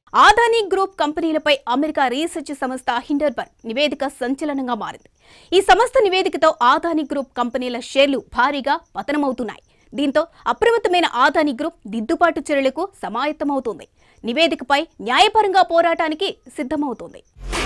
Adani group కంపెనీలపై America research సంస్థ Hindenburg నివేదిక సంచలనంగా మారింది ఈ సంస్థ నివేదికతో ఆదానీ గ్రూప్ కంపెనీల షేర్లు భారీగా పతనమవుతున్నాయి దీంతో అప్రమత్తమైన ఆదానీ గ్రూప్ దిద్దుబాటు చర్యలకు సమాయత్తమవుతోంది నివేదికపై న్యాయపరంగా పోరాటానికి సిద్ధమవుతోంది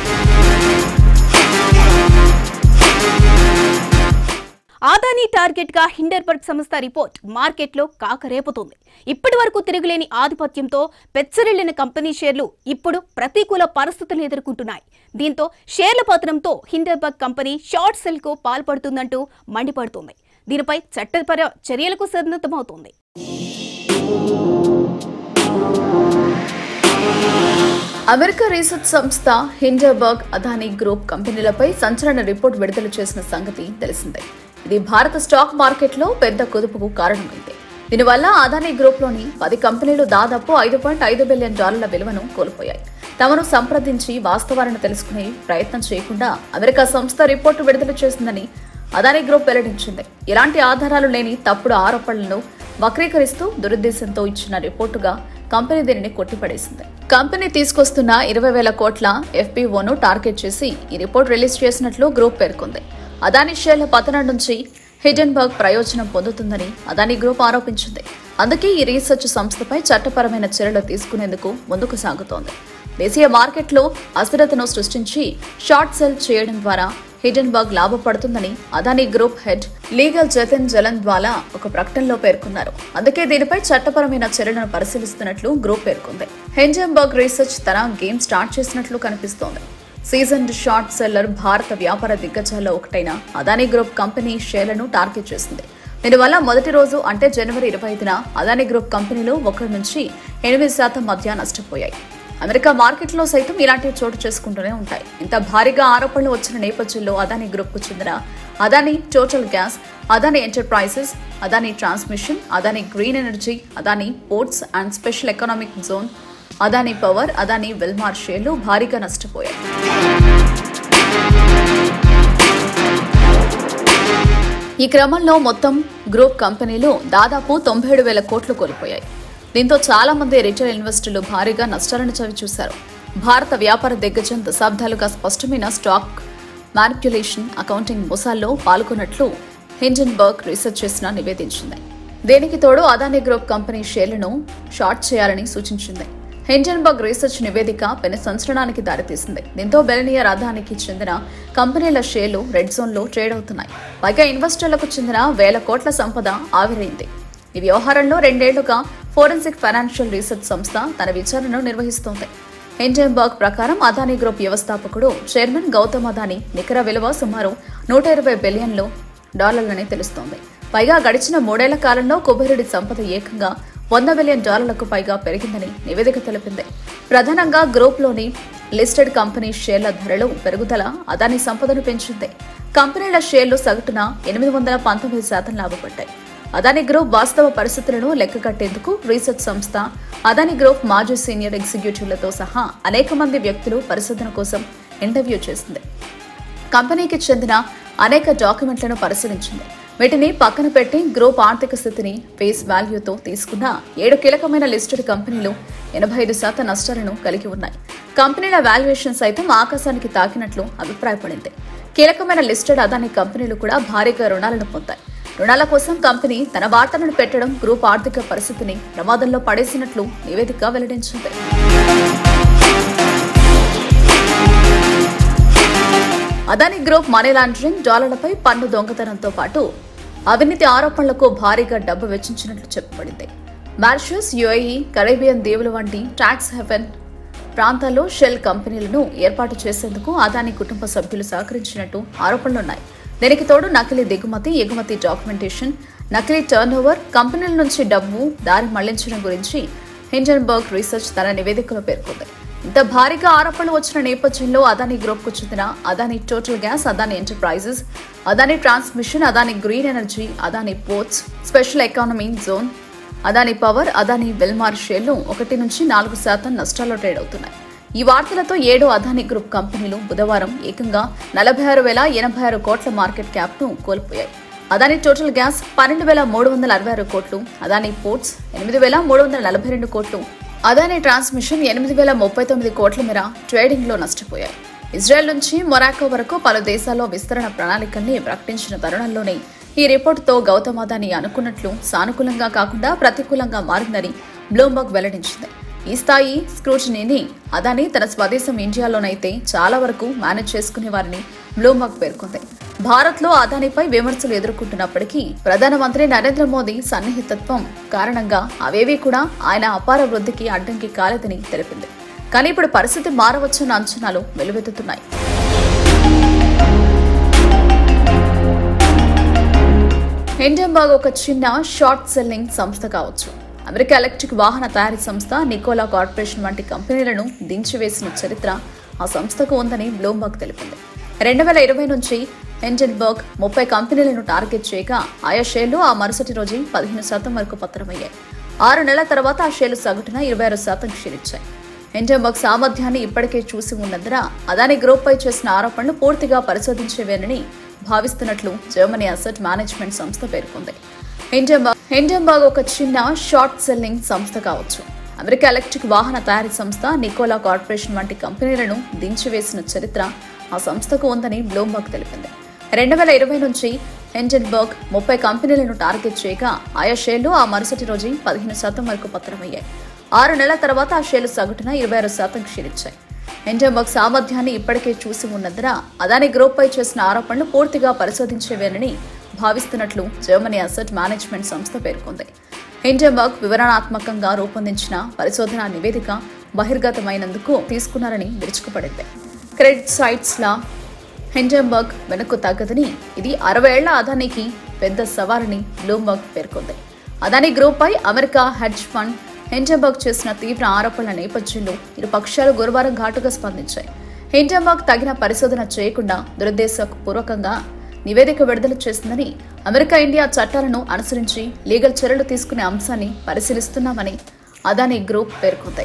ఆదానీ టార్గెట్ గా హిండర్బర్గ్ సంస్థ రిపోర్ట్ మార్కెట్లో కాకరేపుతోంది ఇప్పటి వరకు తిరుగులేని ఆధిపత్యంతో పెచ్చరిల్లిన కంపెనీ షేర్లు ఇప్పుడు ప్రతికూల పరిస్థితులు ఎదుర్కొంటున్నాయి దీంతో షేర్ల పతనంతో హిండర్బర్గ్ కంపెనీ షార్ట్ సెల్ కు పాల్పడుతుందంటూ మండిపడుతోంది దీనిపై చట్టపర చర్యలకు సన్నద్ధమవుతోంది అమెరికా రీసెర్చ్ సంస్థ హిండర్బర్గ్ అదానీ గ్రూప్ కంపెనీలపై సంచలన రిపోర్ట్ విడుదల చేసిన సంగతి తెలిసిందే ఇది భారత స్టాక్ మార్కెట్లో పెద్ద కుదుపుకు కారణమైంది దీనివల్ల అదానీ గ్రూప్లోని పది కంపెనీలు దాదాపు ఐదు పాయింట్ ఐదు బిలియన్ డాలర్ల విలువను కోల్పోయాయి తమను సంప్రదించి వాస్తవాలను తెలుసుకునే ప్రయత్నం చేయకుండా అమెరికా సంస్థ రిపోర్టు విడుదల చేసిందని అదానీ గ్రూప్ వెల్లడించింది ఎలాంటి ఆధారాలు లేని తప్పుడు ఆరోపణలను వక్రీకరిస్తూ దురుద్దేశంతో ఇచ్చిన రిపోర్టుగా కంపెనీ దీనిని కొట్టిపడేసింది కంపెనీ తీసుకొస్తున్న ఇరవై వేల కోట్ల ఎఫ్పీఓను టార్గెట్ చేసి ఈ రిపోర్ట్ రిలీజ్ చేసినట్లు గ్రూప్ పేర్కొంది అదానీ షేర్ల పతనం నుంచి హిడెన్బర్గ్ ప్రయోజనం పొందుతుందని అదానీ గ్రూప్ ఆరోపించింది అందుకే ఈ రీసెర్చ్ సంస్థపై చట్టపరమైన చర్యలు తీసుకునేందుకు ముందుకు సాగుతోంది దేశీయ మార్కెట్లో అస్థిరతను సృష్టించి షార్ట్ సెల్ చేయడం ద్వారా హిడెన్బర్గ్ లాభపడుతుందని Adani group head legal Jatin Jalan ద్వారా ఒక ప్రకటనలో పేర్కొన్నారు అందుకే దీనిపై చట్టపరమైన చర్యలను పరిశీలిస్తున్నట్లు గ్రూప్ పేర్కొంది హెంజెన్బర్గ్ రీసెర్చ్ తన గేమ్ స్టార్ట్ చేసినట్లు కనిపిస్తోంది సీజన్ షార్ట్ సెల్లర్ భారత వ్యాపార దిగ్గజాల్లో ఒకటైన అదానీ గ్రూప్ కంపెనీ షేర్లను టార్గెట్ చేసింది దీనివల్ల మొదటి రోజు అంటే జనవరి ఇరవై ఐదున అదానీ గ్రూప్ కంపెనీలు ఒకటి నుంచి ఎనిమిది శాతం మధ్య నష్టపోయాయి అమెరికా మార్కెట్లో సైతం ఇలాంటివి చోటు చేసుకుంటూనే ఉంటాయి ఇంత భారీగా ఆరోపణలు వచ్చిన నేపథ్యంలో అదానీ గ్రూప్కు చెందిన Adani total gas Adani enterprises Adani transmission Adani green energy Adani Ports and Special Economic Zone Adani power Adani Wilmar షేర్లు భారీగా నష్టపోయాయి ఈ క్రమంలో మొత్తం గ్రూప్ కంపెనీలు దాదాపు తొంభై ఏడు వేల కోట్లు కోల్పోయాయి దీంతో చాలా మంది రిటైల్ ఇన్వెస్టర్లు భారీగా నష్టాలను చవిచూశారు భారత వ్యాపార దిగ్గజం దశాబ్దాలుగా స్పష్టమైన స్టాక్ మ్యానిపులేషన్ అకౌంటింగ్ మోసాల్లో పాల్గొన్నట్లు హింజన్బర్గ్ రీసెర్చ్ చేసిన నివేదించింది దీనికి తోడు అదానీ గ్రూప్ కంపెనీ షేర్లను షార్ట్ చేయాలని సూచించింది హింజన్బర్గ్ రీసెర్చ్ నివేదిక పెను సంచలనానికి దారితీసింది దీంతో బెలనియర్ అదానికి చెందిన కంపెనీల షేర్లు రెడ్ జోన్ లో ట్రేడ్ అవుతున్నాయి పైగా ఇన్వెస్టర్లకు చెందిన వేల కోట్ల సంపద ఆవిరైంది ఈ వ్యవహారంలో రెండేళ్లుగా ఫోరెన్సిక్ ఫైనాన్షియల్ రీసెర్చ్ సంస్థ తన విచారణను నిర్వహిస్తోంది హిండెన్బర్గ్ ప్రకారం అదానీ గ్రూప్ వ్యవస్థాపకుడు చైర్మన్ గౌతమ్ అదానీ నికర విలువ సుమారు నూట ఇరవై బిలియన్లు డాలర్లని తెలుస్తోంది పైగా గడిచిన మూడేళ్ల కాలంలో కుబేరుడి సంపద ఏకంగా వంద బిలియన్ డాలర్లకు పైగా పెరిగిందని నివేదిక తెలిపింది ప్రధానంగా గ్రూప్లోని లిస్టెడ్ కంపెనీ షేర్ల ధరలు పెరుగుదల అదానీ సంపదను పెంచింది కంపెనీల షేర్లు సగటున ఎనిమిది వందల పంతొమ్మిది శాతం లాభపడ్డాయి అదానీ గ్రూప్ వాస్తవ పరిస్థితులను లెక్కగట్టేందుకు రీసెర్చ్ సంస్థ అదానీ గ్రూప్ మాజీ సీనియర్ ఎగ్జిక్యూటివ్లతో సహా అనేక మంది వ్యక్తులు పరిశోధన కోసం ఇంటర్వ్యూ చేసింది కంపెనీకి చెందిన అనేక డాక్యుమెంట్లను పరిశీలించింది వీటిని పక్కన పెట్టి గ్రూప్ ఆర్థిక స్థితిని ఫేస్ వాల్యూతో తీసుకున్న ఏడు కీలకమైన లిస్టెడ్ కంపెనీలు ఎనభై ఐదు శాతం నష్టాలను కలిగి ఉన్నాయి కంపెనీల వాల్యుయేషన్ సైతం ఆకాశానికి తాకినట్లు అభిప్రాయపడింది కీలకమైన లిస్టెడ్ అదాని కంపెనీలు కూడా భారీగా రుణాలను పొందాయి రుణాల కోసం కంపెనీ తన వాటాలను పెట్టడం గ్రూప్ ఆర్థిక పరిస్థితిని ప్రమాదంలో పడేసినట్లు నివేదిక వెల్లడించింది అదాని గ్రూప్ మనీ లాండరింగ్ డాలర్లపై పన్ను దొంగతనంతో పాటు అవినీతి ఆరోపణలకు భారీగా డబ్బు వెచ్చించినట్లు చెప్పబడింది మారిషస్ యుఏఈ కరేబియన్ దీవులు వంటి ట్యాక్స్ హెవెన్ ప్రాంతాల్లో షెల్ కంపెనీలను ఏర్పాటు చేసేందుకు అదాని కుటుంబ సభ్యులు సహకరించినట్టు ఆరోపణలున్నాయి దీనికి తోడు నకిలీ దిగుమతి ఎగుమతి డాక్యుమెంటేషన్ నకిలీ టర్న్ ఓవర్ కంపెనీల నుంచి డబ్బు దారి మళ్లించడం గురించి హింజన్బర్గ్ రీసెర్చ్ తన నివేదికలో పేర్కొంది ఇంత భారీగా ఆరోపణలు వచ్చిన నేపథ్యంలో అదానీ గ్రూప్ కు చెందిన Adani total gas Adani enterprises Adani transmission Adani green energy Adani ports special economy zone Adani power Adani Wilmar షేర్లు ఒకటి నుంచి నాలుగు శాతం నష్టాల్లో ట్రేడ్ అవుతున్నాయి ఈ వార్తలతో ఏడు అదానీ గ్రూప్ కంపెనీలు బుధవారం ఏకంగా నలభై ఆరు వేల ఎనభై ఆరు కోట్ల మార్కెట్ క్యాప్ ను కోల్పోయాయి అదానీ టోటల్ గ్యాస్ పన్నెండు వేల మూడు వందల అరవై ఆరు కోట్లు అదానీ పోర్ట్స్ ఎనిమిది వేల మూడు వందల నలభై రెండు కోట్లు అదానీ ట్రాన్స్మిషన్ ఎనిమిది వేల ముప్పై తొమ్మిది కోట్ల మేర ట్రేడింగ్లో నష్టపోయాయి ఇజ్రాయెల్ నుంచి మొరాకో వరకు పలు దేశాల్లో విస్తరణ ప్రణాళికల్ని ప్రకటించిన తరుణంలోనే ఈ రిపోర్టుతో గౌతమ్ అదానీ అనుకున్నట్లు సానుకూలంగా కాకుండా ప్రతికూలంగా మారిందని బ్లూంబర్గ్ వెల్లడించింది ఈ స్థాయి స్క్రూటినీని అదానీ తన స్వదేశం ఇండియాలోనైతే చాలా వరకు మేనేజ్ చేసుకునేవారని బ్లూంబర్గ్ పేర్కొంది భారత్లో అదానిపై విమర్శలు ఎదుర్కొంటున్నప్పటికీ ప్రధానమంత్రి నరేంద్ర మోదీ సన్నిహితత్వం కారణంగా అవేవీ కూడా ఆయన అపార వృద్ధికి అడ్డంకి కాలేదని తెలిపింది కానీ ఇప్పుడు పరిస్థితి మారవచ్చన్న అంచనాలు వెలువెత్తుతున్నాయి హిండెన్బర్గ్ ఒక చిన్న షార్ట్ సెల్లింగ్ సంస్థ కావచ్చు అమెరికా ఎలక్ట్రిక్ వాహన తయారీ సంస్థ నికోలా కార్పొరేషన్ వంటి కంపెనీలను దించివేసిన చరిత్ర ఆ సంస్థకు ఉందని బ్లూంబర్గ్ తెలిపింది రెండు వేల ఇరవై నుంచి హిండెన్బర్గ్ ముప్పై కంపెనీలను టార్గెట్ చేయగా ఆయా షేర్లు ఆ మరుసటి రోజు పదిహేను శాతం వరకు పత్రమయ్యాయి ఆరు నెలల తర్వాత ఆ షేర్లు సగటున ఇరవై ఆరు శాతం క్షీణించాయి హిండెన్బర్గ్ సామర్థ్యాన్ని ఇప్పటికే చూసి ఉన్నందున అదాని గ్రూప్ పై చేసిన ఆరోపణలు పూర్తిగా పరిశోధించేవేనని భావిస్తున్నట్లు జర్మనీ అసెట్ మేనేజ్మెంట్ సంస్థ పేర్కొంది హిండెన్బర్గ్ హిండెన్బర్గ్ ఒక చిన్న షార్ట్ సెల్లింగ్ సంస్థ కావచ్చు అమెరికా ఎలక్ట్రిక్ వాహన తయారీ సంస్థ నికోలా కార్పొరేషన్ వంటి కంపెనీలను దించివేసిన చరిత్ర ఆ సంస్థకు ఉందని బ్లూంబర్గ్ తెలిపింది రెండు వేల ఇరవై నుంచి హిండెన్బర్గ్ ముప్పై కంపెనీలను టార్గెట్ చేయగా ఆయా షేర్లు ఆ మరుసటి రోజు పదిహేను శాతం వరకు పత్రమయ్యాయి ఆరు నెలల తర్వాత ఆ షేర్లు సగటున ఇరవై ఆరు శాతం క్షీణించాయి హిండెన్బర్గ్ సామర్థ్యాన్ని ఇప్పటికే చూసి ఉన్నందున అదాని గ్రూప్ పై చేసిన ఆరోపణలు పూర్తిగా పరిశోధించేవేనని భావిస్తున్నట్లు జర్మనీ అసెట్ మేనేజ్మెంట్ సంస్థ పేర్కొంది హిండెన్బర్గ్ వివరణాత్మకంగా రూపొందించిన పరిశోధన నివేదిక బహిర్గతమైనందుకు తీసుకున్నారని విరుచుకుపడింది క్రెడిట్ సైట్స్ లా హిండెన్బర్గ్ వెనక్కు తగ్గదని ఇది అరవై ఏళ్ల అదానికి పెద్ద సవాలని బ్లూంబర్గ్ పేర్కొంది అదాని గ్రూప్ పై అమెరికా హెడ్జ్ ఫండ్ హిండెన్బర్గ్ చేసిన తీవ్ర ఆరోపణల నేపథ్యంలో ఇరు పక్షాలు గురువారం ఘాటుగా స్పందించాయి హిండెన్బర్గ్ తగిన పరిశోధన చేయకుండా దురుద్దేశపూర్వకంగా నివేదిక విడుదల చేసిందని అమెరికా ఇండియా చట్టాలను అనుసరించి లీగల్ చర్యలు తీసుకునే అంశాన్ని పరిశీలిస్తున్నామని అదాని గ్రూప్ పేర్కొంది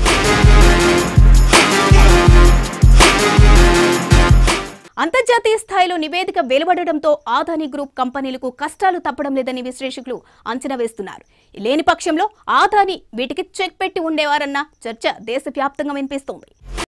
అంతర్జాతీయ స్థాయిలో నివేదిక వెలువడడంతో ఆదాని గ్రూప్ కంపెనీలకు కష్టాలు తప్పడం లేదని విశ్లేషకులు అంచనా వేస్తున్నారు లేని పక్షంలో ఆదాని వీటికి చెక్ పెట్టి ఉండేవారన్న చర్చ దేశవ్యాప్తంగా వినిపిస్తోంది